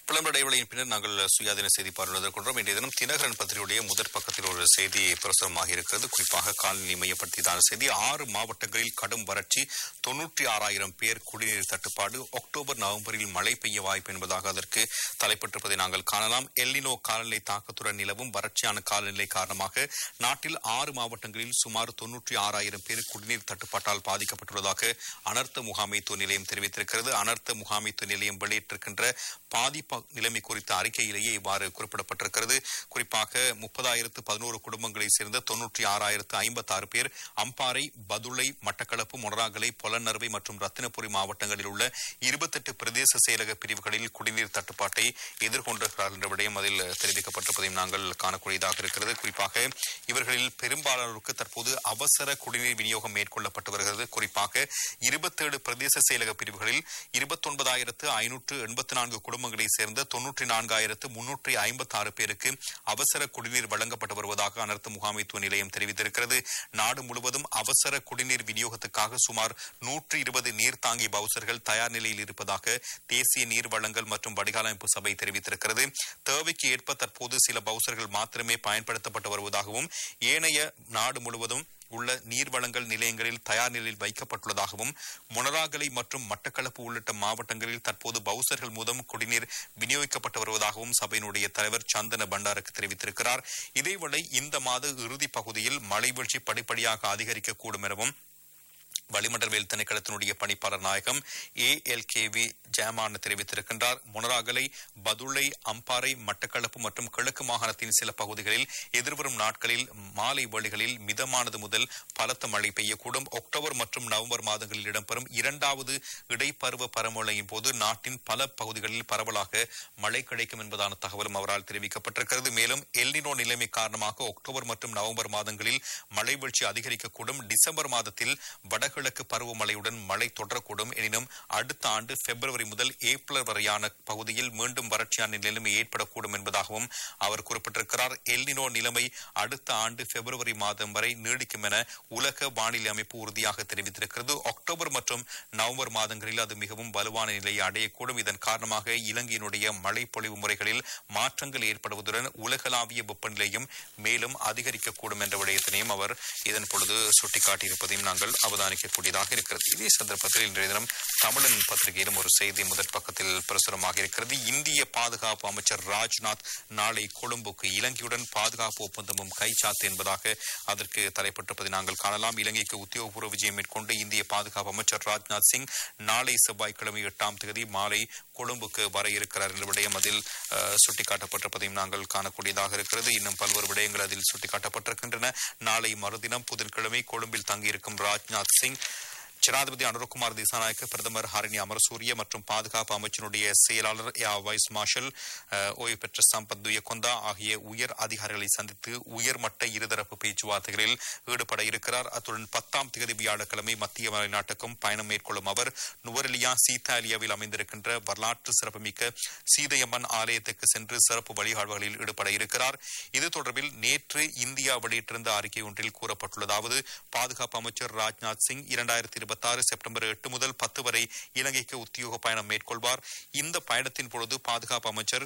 விளம்பர இடைவெளியின் பின்னர் நாங்கள் சுயாதீன செய்தி பார்வையாளர் கொண்டோம் இன்றைய தினம் தினகரன் பத்திரிகையுடைய முதற் பக்கத்தில் ஒரு செய்தி பிரசுரமாக இருக்கிறது குறிப்பாக காலநிலை மையப்படுத்தியதான செய்தி ஆறு மாவட்டங்களில் கடும் வறட்சி தொன்னூற்றி ஆறாயிரம் பேர் குடிநீர் தட்டுப்பாடு அக்டோபர் நவம்பரில் மழை பெய்ய வாய்ப்பு என்பதாக அதற்கு தலைப்பட்டிருப்பதை நாங்கள் காணலாம் எல்லினோ காலநிலை தாக்கத்துடன் நிலவும் வறட்சியான காலநிலை காரணமாக நாட்டில் ஆறு மாவட்டங்களில் சுமார் தொன்னூற்றி ஆறாயிரம் பேர் குடிநீர் தட்டுப்பாட்டால் பாதிக்கப்பட்டுள்ளதாக அனர்த்த முகாமைத்துவ நிலையம் தெரிவித்திருக்கிறது அனர்த்த முகாமைத்துவ நிலையம் வெளியிட்டிருக்கின்ற பாதிப்பு நிலைமை குறித்த அறிக்கையிலேயே இவ்வாறு குறிப்பிடப்பட்டிருக்கிறது குறிப்பாக முப்பதாயிரத்து பதினோரு குடும்பங்களைச் சேர்ந்த தொன்னூற்றி ஆறாயிரத்து ஐம்பத்தி ஆறு பேர் அம்பாறை பதுளை மட்டக்களப்பு மொனராகலை பொலன்னறுவை மற்றும் ரத்தினபுரி மாவட்டங்களில் உள்ள இருபத்தெட்டு பிரதேச செயலக பிரிவுகளில் குடிநீர் தட்டுப்பாட்டை எதிர்கொண்டிருக்கிறார்கள் என்ற விடயம் அதில் தெரிவிக்கப்பட்டிருப்பதையும் நாங்கள் காணக்கூடியதாக இருக்கிறது குறிப்பாக இவர்களில் பெரும்பாலானோருக்கு தற்போது அவசர குடிநீர் விநியோகம் மேற்கொள்ளப்பட்டு வருகிறது குறிப்பாக இருபத்தேழு பிரதேச செயலக பிரிவுகளில் இருபத்தொன்பதாயிரத்து ஐநூற்று எண்பத்தி நான்கு குடும்பங்களைச் சேர்ந்த தொன்னூற்றி நான்காயிரத்து முன்னூற்றி ஐம்பத்தி ஆறு பேருக்கு அவசர குடிநீர் வழங்கப்பட்டு வருவதாக அனர்த்த முகாமைத்துவ நிலையம் தெரிவித்திருக்கிறது நாடு முழுவதும் அவசர குடிநீர் விநியோகத்துக்காக சுமார் நூற்றி இருபது நீர்த்தாங்கி பவுசர்கள் தயார் நிலையில் இருப்பதாக தேசிய நீர் வழங்கல் மற்றும் வடிகாலமைப்பு சபை தெரிவித்திருக்கிறது தேவைக்கு ஏற்ப தற்போது சில பவுசர்கள் மாத்திரமே பயன்படுத்தப்பட்டு வருவதாகவும் ஏனைய நாடு முழுவதும் உள்ள நீர்வளங்கள் நிலையங்களில் தயார் நிலையில் வைக்கப்பட்டுள்ளதாகவும் மொனராகலை மற்றும் மட்டக்களப்பு உள்ளிட்ட மாவட்டங்களில் தற்போது பவுசர்கள் மூலம் குடிநீர் விநியோகிக்கப்பட்டு வருவதாகவும் சபையினுடைய தலைவர் சந்தன பண்டாருக்கு தெரிவித்திருக்கிறார் இதேவேளை இந்த மாத இறுதி பகுதியில் மழை வீழ்ச்சி படிப்படியாக அதிகரிக்கக்கூடும் எனவும் வளிமண்டலவியல் திணைக்களத்தினுடைய பணிப்பாளர் நாயகம் A L K V Jayaman தெரிவித்திருக்கின்றார் முனராகலை பதுளை அம்பாறை மட்டக்களப்பு மற்றும் கிழக்கு மாகாணத்தின் சில பகுதிகளில் எதிர்வரும் நாட்களில் மாலை வேளைகளில் மிதமானது முதல் பலத்த மழை பெய்யக்கூடும் அக்டோபர் மற்றும் நவம்பர் மாதங்களில் இடம்பெறும் இரண்டாவது இடைப்பருவ பரமழையின் போது நாட்டின் பல பகுதிகளில் பரவலாக மழை கிடைக்கும் என்பதான தகவலும் அவரால் தெரிவிக்கப்பட்டிருக்கிறது மேலும் எல்னினோ நிலைமை காரணமாக அக்டோபர் மற்றும் நவம்பர் மாதங்களில் மழை வீழ்ச்சி அதிகரிக்கக்கூடும் டிசம்பர் மாதத்தில் வடகிழக்கு பருவமழையுடன் மழை தொடரக்கூடும் எனினும் அடுத்த ஆண்டு பிப்ரவரி முதல் ஏப்ரல் வரையான பகுதியில் மீண்டும் வறட்சியான நிலைமை ஏற்படக்கூடும் என்பதாகவும் அவர் குறிப்பிட்டிருக்கிறார் எல்னினோ நிலைமை அடுத்த ஆண்டு பிப்ரவரி மாதம் வரை நீடிக்கும் என உலக வானிலை அமைப்பு உறுதியாக தெரிவித்திருக்கிறது அக்டோபர் மற்றும் நவம்பர் மாதங்களில் அது மிகவும் வலுவான நிலையை அடையக்கூடும் இதன் காரணமாக இலங்கையினுடைய மழை பொழிவு முறைகளில் மாற்றங்கள் ஏற்படுவதுடன் உலகளாவிய வெப்பநிலையும் மேலும் அதிகரிக்கக்கூடும் என்ற விடயத்தினையும் அவர் இதன் பொழுது சுட்டிக்காட்டியிருப்பதையும் நாங்கள் அவதானிக்கக்கூடியதாக இருக்கிறது இதே சந்தர்ப்பத்தில் இன்றைய தினம் தமிழன் பத்திரிகையிலும் ஒரு செய்தி முதற் பக்கத்தில் பிரசுரமாக இருக்கிறது இந்திய பாதுகாப்பு அமைச்சர் ராஜ்நாத் நாளை கொழும்புக்கு இலங்கையுடன் பாதுகாப்பு ஒப்பந்தமும் கைச்சாத்து என்பதாக அதற்கு தலைப்பட்டிருப்பதை நாங்கள் காணலாம் இலங்கைக்கு உத்தியோகபூர்வ விஜயம் மேற்கொண்டு இந்திய பாதுகாப்பு அமைச்சர் ராஜ்நாத் சிங் நாளை செவ்வாய்க்கிழமை எட்டாம் தேதி மாலை கொழும்புக்கு வர இருக்கிறார் என்ற விடயம் அதில் அஹ், சுட்டிக்காட்டப்பட்டிருப்பதையும் நாங்கள் காணக்கூடியதாக இருக்கிறது இன்னும் பல்வேறு விடயங்கள் அதில் சுட்டிக்காட்டப்பட்டிருக்கின்றன நாளை மறுதினம் புதன்கிழமை கொழும்பில் தங்கியிருக்கும் ராஜ்நாத் சிங் ஜனாதிபதி அனுரகுமார் திசாநாயக்க பிரதமர் ஹரிணி அமரசூரிய மற்றும் பாதுகாப்பு அமைச்சினுடைய செயலாளர் ஏர் வைஸ் மார்ஷல் அஹ், ஓய்வு பெற்ற சம்பத் துயக்கொந்தா ஆகிய உயர் அதிகாரிகளை சந்தித்து உயர்மட்ட இருதரப்பு பேச்சுவார்த்தைகளில் ஈடுபட இருக்கிறார் அத்துடன் பத்தாம் தேதி வியாழக்கிழமை மத்திய மலைநாட்டுக்கும் பயணம் மேற்கொள்ளும் அவர் நுவரெலியா சீதாலியாவில் அமைந்திருக்கின்ற வரலாற்று சிறப்புமிக்க சீதையம்மன் ஆலயத்துக்கு சென்று சிறப்பு வழிகாடுகளில் ஈடுபட இருக்கிறார் இது தொடர்பில் நேற்று இந்தியா வெளியிட்டிருந்த அறிக்கை ஒன்றில் கூறப்பட்டுள்ளதாவது பாதுகாப்பு அமைச்சர் ராஜ்நாத் சிங் இரண்டாயிரத்தி இருபத்தி ஆறு செப்டம்பர் எட்டு முதல் பத்து வரை இலங்கைக்கு உத்தியோக பயணம் மேற்கொள்வார் இந்த பயணத்தின் பொழுது பாதுகாப்பு அமைச்சர்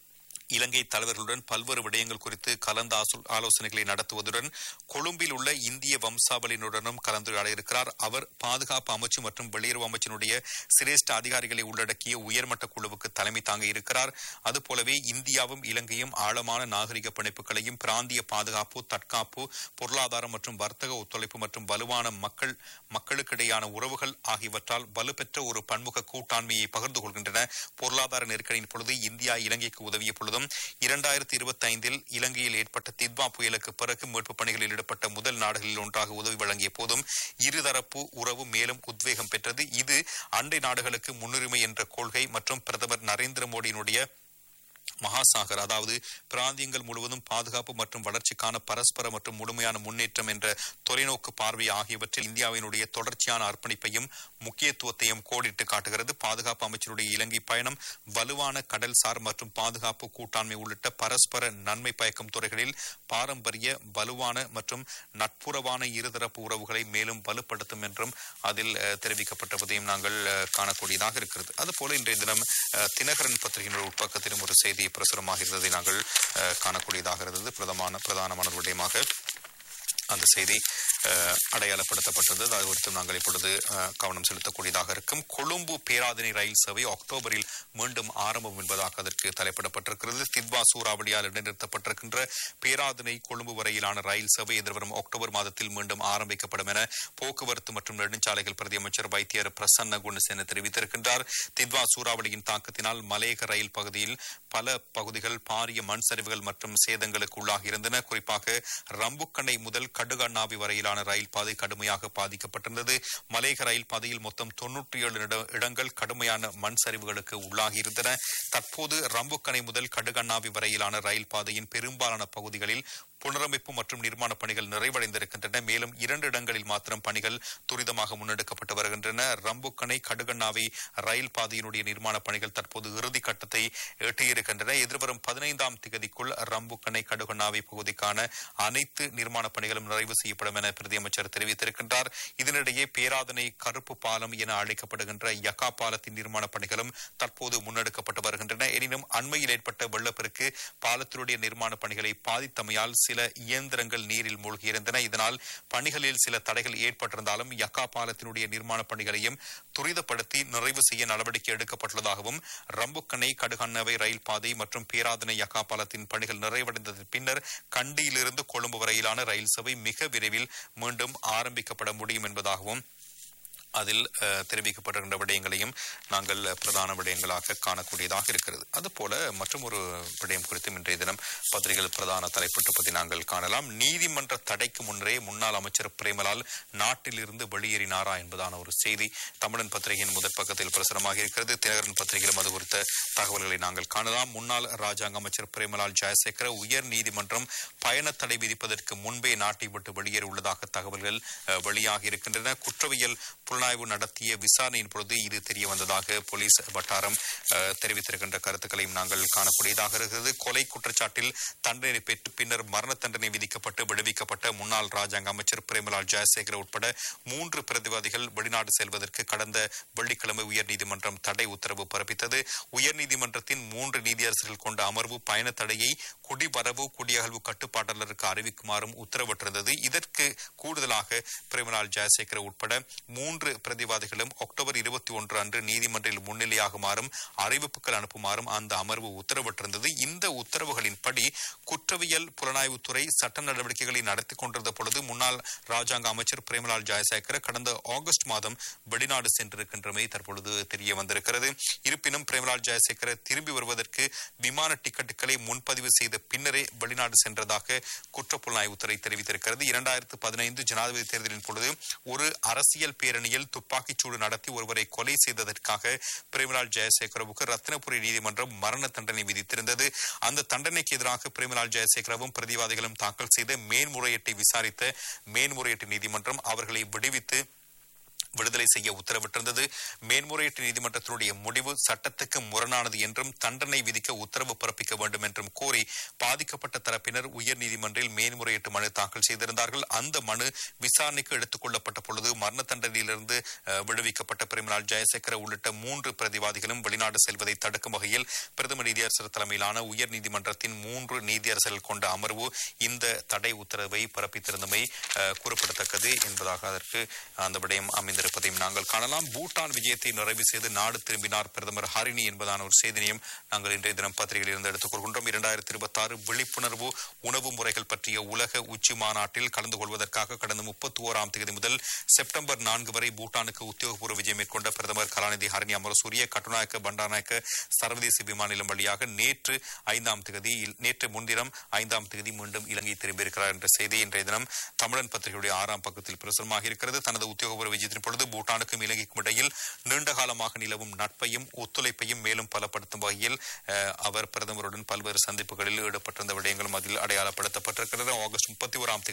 இலங்கை தலைவர்களுடன் பல்வேறு விடயங்கள் குறித்து கலந்து ஆசு- ஆலோசனைகளை நடத்துவதுடன் கொழும்பில் உள்ள இந்திய வம்சாவளியினருடனும் கலந்துரையாட இருக்கிறார் அவர் பாதுகாப்பு அமைச்சு மற்றும் வெளியுறவு அமைச்சினுடைய சிரேஷ்ட அதிகாரிகளை உள்ளடக்கிய உயர்மட்ட குழுவுக்கு தலைமை தாங்க இருக்கிறார் அதுபோலவே இந்தியாவும் இலங்கையும் ஆழமான நாகரிக பிணைப்புகளையும் பிராந்திய பாதுகாப்பு தற்காப்பு பொருளாதாரம் மற்றும் வர்த்தக ஒத்துழைப்பு மற்றும் வலுவான மக்கள் மக்களுக்கிடையான உறவுகள் ஆகியவற்றால் வலுப்பெற்ற ஒரு பன்முக கூட்டாண்மையை பகிர்ந்து கொள்கின்றன பொருளாதார நெருக்கடியின் பொழுது இந்தியா இலங்கைக்கு உதவிய பொழுதும் இரண்டாயிரத்தி இருபத்தி ஐந்தில் இலங்கையில் ஏற்பட்ட தித்வா புயலுக்கு பிறகு மீட்புப் பணிகளில் ஈடுபட்ட முதல் நாடுகளில் ஒன்றாக உதவி வழங்கிய போதும் இருதரப்பு உறவு மேலும் உத்வேகம் பெற்றது இது அண்டை நாடுகளுக்கு முன்னுரிமை என்ற கொள்கை மற்றும் பிரதமர் நரேந்திர மோடியினுடைய மகாசாகர் அதாவது பிராந்தியங்கள் முழுவதும் பாதுகாப்பு மற்றும் வளர்ச்சிக்கான பரஸ்பர மற்றும் முழுமையான முன்னேற்றம் என்ற தொலைநோக்கு பார்வை ஆகியவற்றில் இந்தியாவினுடைய தொடர்ச்சியான அர்ப்பணிப்பையும் முக்கியத்துவத்தையும் கோடிட்டு காட்டுகிறது பாதுகாப்பு அமைச்சருடைய இலங்கை பயணம் வலுவான கடல்சார் மற்றும் பாதுகாப்பு கூட்டாண்மை உள்ளிட்ட பரஸ்பர நன்மை பயக்கும் துறைகளில் பாரம்பரிய வலுவான மற்றும் நட்புறவான இருதரப்பு உறவுகளை மேலும் வலுப்படுத்தும் என்றும் அதில் அஹ், தெரிவிக்கப்பட்டிருப்பதையும் நாங்கள் அஹ், காணக்கூடியதாக இருக்கிறது அதுபோல இன்றைய தினம் அஹ், தினகரன் பத்திரிகையின் உட்பக்கத்திலும் ஒரு செய்தி பிரசுரமாக இருந்ததை நாங்கள் அஹ், காணக்கூடியதாக இருந்தது பிரதமான பிரதானமான விடயமாக அந்த செய்தி அஹ், அடையாளப்படுத்தப்பட்டிருந்தது அது குறித்தும் நாங்கள் இப்பொழுது அஹ், கவனம் செலுத்தக்கூடியதாக இருக்கும் கொழும்பு பேராதனை ரயில் சேவை அக்டோபரில் மீண்டும் ஆரம்பம் என்பதாக அதற்கு தலைப்பிடப்பட்டிருக்கிறது தித்வா சூறாவளியால் இடைநிறுத்தப்பட்டிருக்கின்ற பேராதனை கொழும்பு வரையிலான ரயில் சேவை எதிர்வரும் அக்டோபர் மாதத்தில் மீண்டும் ஆரம்பிக்கப்படும் என போக்குவரத்து மற்றும் நெடுஞ்சாலைகள் பிரதி அமைச்சர் வைத்தியர் பிரசன்ன குணசேன தெரிவித்திருக்கின்றார் தித்வா சூறாவளியின் தாக்கத்தினால் மலேக ரயில் பகுதியில் பல பகுதிகள் பாரிய மண் சரிவுகள் மற்றும் சேதங்களுக்கு உள்ளாகி இருந்தன குறிப்பாக ரம்புக்கண்ணை முதல் கடுகண்ணாவி வரையிலான ரயில் பாதை கடுமையாக பாதிக்கப்பட்டிருந்தது மலேக ரயில் பாதையில் மொத்தம் தொன்னூற்றி ஏழு இடங்கள் கடுமையான மண் சரிவுகளுக்கு உள்ளாகி இருந்தன தற்போது ரம்புக்கணை முதல் கடுகண்ணாவி வரையிலான ரயில் பாதையின் பெரும்பாலான பகுதிகளில் புனரமைப்பு மற்றும் நிர்மாண பணிகள் நிறைவடைந்திருக்கின்றன மேலும் இரண்டு இடங்களில் மாத்திரம் பணிகள் துரிதமாக முன்னெடுக்கப்பட்டு வருகின்றன ரம்புக்கணை கடுகண்ணாவி ரயில் பாதையினுடைய நிர்மாண பணிகள் தற்போது இறுதி கட்டத்தை எட்டியிருக்கின்றன எதிர்வரும் பதினைந்தாம் திகதிக்குள் ரம்புக்கணை கடுகண்ணாவி பகுதிக்கான அனைத்து நிர்மாண பணிகளும் நிறைவு செய்யப்படும் என பிரதியமைச்சர் தெரிவித்திருக்கின்றார் இதனிடையே பேராதனை கருப்பு பாலம் என அழைக்கப்படுகின்ற யகா பாலத்தின் நிர்மாண பணிகளும் தற்போது முன்னெடுக்கப்பட்டு வருகின்றன எனினும் அண்மையில் ஏற்பட்ட வெள்ளப்பெருக்கு பாலத்தினுடைய நிர்மாண பணிகளை பாதித்தமையால் சில இயந்திரங்கள் நீரில் மூழ்கியிருந்தன இதனால் பணிகளில் சில தடைகள் ஏற்பட்டிருந்தாலும் யக்கா பாலத்தினுடைய நிர்மாண பணிகளையும் துரிதப்படுத்தி நிறைவு செய்ய நடவடிக்கை எடுக்கப்பட்டுள்ளதாகவும் ரம்புக்கணை கடுகண்ணவை ரயில் பாதை மற்றும் பேராதனை யக்கா பாலத்தின் பணிகள் நிறைவடைந்ததன் பின்னர் கண்டியிலிருந்து கொழும்பு வரையிலான ரயில் சேவை மிக விரைவில் மீண்டும் ஆரம்பிக்கப்பட முடியும் என்பதாகவும் அதில் அஹ், தெரிவிக்கப்பட்டிருக்கின்ற விடயங்களையும் நாங்கள் பிரதான விடயங்களாக காணக்கூடியதாக இருக்கிறது அதுபோல மற்றும் ஒரு விடயம் குறித்தும் இன்றைய தினம் பத்திரிகைகள் பிரதான தலைப்பிட்டு பற்றி நாங்கள் காணலாம் நீதிமன்ற தடைக்கு முன்னரே முன்னாள் அமைச்சர் பிரேமலால் நாட்டிலிருந்து வெளியேறினாரா என்பதான ஒரு செய்தி தமிழன் பத்திரிகையின் முதற் பக்கத்தில் பிரசுரமாக இருக்கிறது தினகரன் பத்திரிகையிலும் அது குறித்த தகவல்களை நாங்கள் காணலாம் முன்னாள் ராஜாங்க அமைச்சர் பிரேமலால் ஜெயசேகர உயர் நீதிமன்றம் பயண தடை விதிப்பதற்கு முன்பே நாட்டை விட்டு வெளியேற உள்ளதாக தகவல்கள் அஹ், வெளியாகி இருக்கின்றன குற்றவியல் புலனாய்வு நடத்திய விசாரணையின் பொழுது இது தெரிய வந்ததாக போலீஸ் வட்டாரம் அஹ், தெரிவித்திருக்கின்ற கருத்துக்களையும் நாங்கள் காணக்கூடியதாக இருக்கிறது கொலை குற்றச்சாட்டில் தண்டனை பெற்று பின்னர் மரண தண்டனை விதிக்கப்பட்டு விடுவிக்கப்பட்ட முன்னாள் ராஜாங்க அமைச்சர் பிரேமலால் ஜெயசேகர் உட்பட மூன்று பிரதிவாதிகள் வெளிநாடு செல்வதற்கு கடந்த வெள்ளிக்கிழமை உயர்நீதிமன்றம் தடை உத்தரவு பிறப்பித்தது உயர்நீதிமன்றத்தின் மூன்று நீதியரசர்கள் கொண்ட அமர்வு பயண தடையை குடிவரவு குடியகழ்வு கட்டுப்பாட்டாளருக்கு அறிவிக்குமாறும் உத்தரவிட்டிருந்தது இதற்கு கூடுதலாக பிரேமலால் ஜெயசேகர் உட்பட மூன்று பிரதிவாதிகளும் அக்டோபர் இருபத்தி ஒன்று அன்று நீதிமன்றில் முன்னிலையாகுமாறும் அறிவிப்புகள் அனுப்புமாறும் அந்த அமர்வு உத்தரவிட்டிருந்தது இந்த உத்தரவுகளின்படி குற்றவியல் புலனாய்வுத்துறை சட்ட நடவடிக்கைகளை நடத்தி கொண்டிருந்த பொழுது முன்னாள் ராஜாங்க அமைச்சர் பிரேமலால் ஜெயசேகர் கடந்த ஆகஸ்ட் மாதம் வெளிநாடு சென்றிருக்கின்றமை தற்பொழுது தெரிய வந்திருக்கிறது இருப்பினும் பிரேமலால் ஜெயசேகர் திரும்பி வருவதற்கு விமான டிக்கெட்டுகளை முன்பதிவு செய்த பின்னரே வெளிநாடு சென்றதாக குற்றப்புலனாய்வுத்துறை தெரிவித்திருக்கிறது இரண்டாயிரத்து பதினைந்து ஜனாதிபதி தேர்தலின் பொழுது ஒரு அரசியல் பேரணியில் துப்பாக்கிச் சூடு நடத்தி ஒருவரை கொலை செய்ததற்காக பிரேமலால் ஜெயசேகரவுக்கு ரத்தினபுரி நீதிமன்றம் மரண தண்டனை விதித்திருந்தது அந்த தண்டனைக்கு எதிராக பிரேமலால் ஜெயசேகரவும் பிரதிவாதிகளும் தாக்கல் செய்த மேன்முறையீட்டை விசாரித்த மேன்முறையீட்டு நீதிமன்றம் அவர்களை விடுவித்து விடுதலை செய்ய உத்தரவிட்டிருந்தது மேன்முறையீட்டு நீதிமன்றத்தினுடைய முடிவு சட்டத்துக்கு முரணானது என்றும் தண்டனை விதிக்க உத்தரவு பிறப்பிக்க வேண்டும் என்றும் கோரி பாதிக்கப்பட்ட தரப்பினர் உயர்நீதிமன்றில் மேன்முறையீட்டு மனு தாக்கல் செய்திருந்தார்கள் அந்த மனு விசாரணைக்கு எடுத்துக் கொள்ளப்பட்ட பொழுது மரண தண்டனையிலிருந்து அஹ், விடுவிக்கப்பட்ட பிரேமலால் ஜெயசேகர உள்ளிட்ட மூன்று பிரதிவாதிகளும் வெளிநாடு செல்வதை தடுக்கும் வகையில் பிரதம நீதியரசர் தலைமையிலான உயர்நீதிமன்றத்தின் மூன்று நீதியரசர்கள் கொண்ட அமர்வு இந்த தடை உத்தரவை பிறப்பித்திருந்தமை அஹ், குறிப்பிடத்தக்கது என்பதாக அதற்கு அந்த விடயம் அமைந்திருப்பதையும் நாங்கள் காணலாம் பூட்டான் விஜயத்தை நிறைவு செய்து நாடு திரும்பினார் பிரதமர் ஹரிணி என்பதான ஒரு செய்தியையும் நாங்கள் இன்றைய தினம் பத்திரிகையில் இருந்து எடுத்துக் கொள்கின்றோம் இரண்டாயிரத்தி இருபத்தி ஆறு விழிப்புணர்வு உணவு முறைகள் பற்றிய உலக உச்சி மாநாட்டில் கலந்து கொள்வதற்காக கடந்த முப்பத்தி ஓராம் தேதி முதல் செப்டம்பர் நான்கு வரை பூட்டானுக்கு உத்தியோகபூர்வ விஜயம் மேற்கொண்ட பிரதமர் கலாநிதி ஹரிணி அமரசூரிய கட்டுநாயக்க பண்டாநாயக்க சர்வதேச விமான நிலையம் வழியாக நேற்று ஐந்தாம் தேதி நேற்று முன்தினம் ஐந்தாம் தேதி மீண்டும் இலங்கை திரும்பியிருக்கிறார் என்ற செய்தி இன்றைய தினம் தமிழன் பத்திரிகையுடைய ஆறாம் பக்கத்தில் பிரசுரமாக இருக்கிறது தனது உத்தியோகபூர்வ விஜயத்தின் பொழுது பூட்டானுக்கும் இலங்கைக்கும் இடையில் நீண்டகாலமாக காலமாக நிலவும் நட்பையும் ஒத்துழைப்பையும் மேலும் பலப்படுத்தும் வகையில் அஹ், அவர் பிரதமருடன் பல்வேறு சந்திப்புகளில் ஈடுபட்டிருந்த விடயங்களும் அதில் அடையாளப்படுத்தப்பட்டிருக்கிறது ஆகஸ்ட் முப்பத்தி ஓராம் தேதி